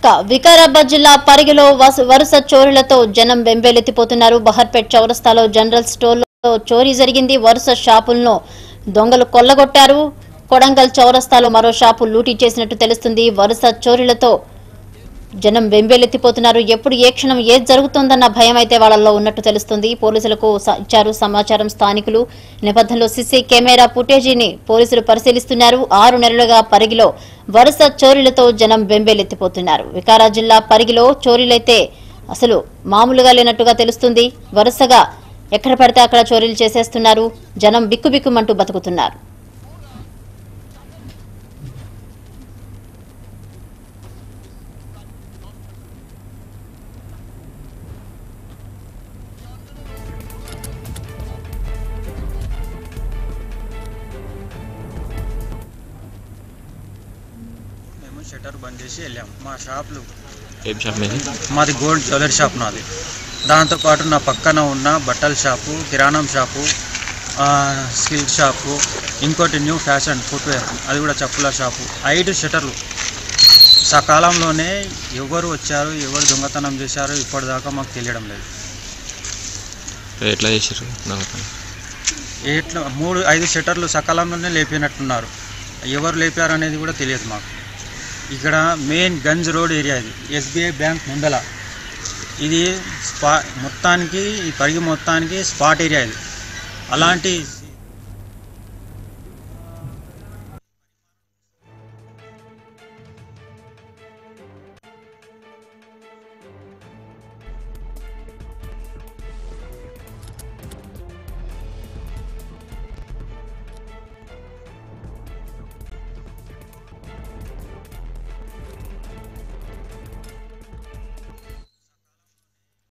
ఇక వికారాబాద్ జిల్లా పరిగిలో వస- వరుస చోరీలతో జనం బెంబేలెత్తిపోతున్నారు బహర్పేట్ చౌరస్తాలో జనరల్ స్టోర్లో చోరీ జరిగింది వరుస షాపులను దొంగలు కొల్లగొట్టారు కొడంగల్ చౌరస్తాలో మరో షాపు లూటీ చేసినట్టు తెలుస్తుంది వరుస చోరీలతో జనం బెంబేలెత్తిపోతున్నారు ఎప్పుడు ఏ క్షణం ఏది జరుగుతుందన్న భయం అయితే వాళ్ళల్లో ఉన్నట్టు తెలుస్తుంది పోలీసులకు స- ఇచ్చారు సమాచారం స్థానికులు ఈ నేపథ్యంలో సీసీ కెమెరా ఫుటేజీని పోలీసులు పరిశీలిస్తున్నారు ఆరు నెలలుగా పరిగిలో వరుస చోరీలతో జనం బెంబేలెత్తిపోతున్నారు వికారా జిల్లా పరిగిలో చోరీలైతే అసలు మామూలుగా లేనట్టుగా తెలుస్తుంది వరుసగా ఎక్కడ పడితే అక్కడ చోరీలు చేసేస్తున్నారు జనం బిక్కుబిక్కుమంటూ బతుకుతున్నారు మేము షట్టర్ బంద్ చేసి వెళ్ళాం మా షాప్లు ఏం షాప్ మీది మాది గోల్డ్ జ్యువెలరీ షాప్ నాది దాంతోపాటు నా పక్కన ఉన్న బట్టల షాపు కిరాణం షాపు ఆ, సిల్క్ షాపు ఇంకోటి న్యూ ఫ్యాషన్ ఫుట్వేర్ అది కూడా చెప్పుల షాపు ఐదు షటర్లు సకాలంలోనే ఎవరు వచ్చారు ఎవరు దొంగతనం చేశారు ఇప్పటిదాకా మాకు తెలియడం లేదు ఎట్లా చేశారు దొంగతనం ఎట్లా మూడు ఐదు షటర్లు సకాలంలోనే లేపినట్టున్నారు ఎవరు లేపారు అనేది కూడా తెలియదు మాకు ఇక్కడ మెయిన్ గంజ్ రోడ్ ఏరియా ఇది ఎస్బీఐ బ్యాంక్ ముందల ఇది స్పా మొత్తానికి ఈ పరిగి మొత్తానికి స్పాట్ ఏరియా ఇది అలాంటి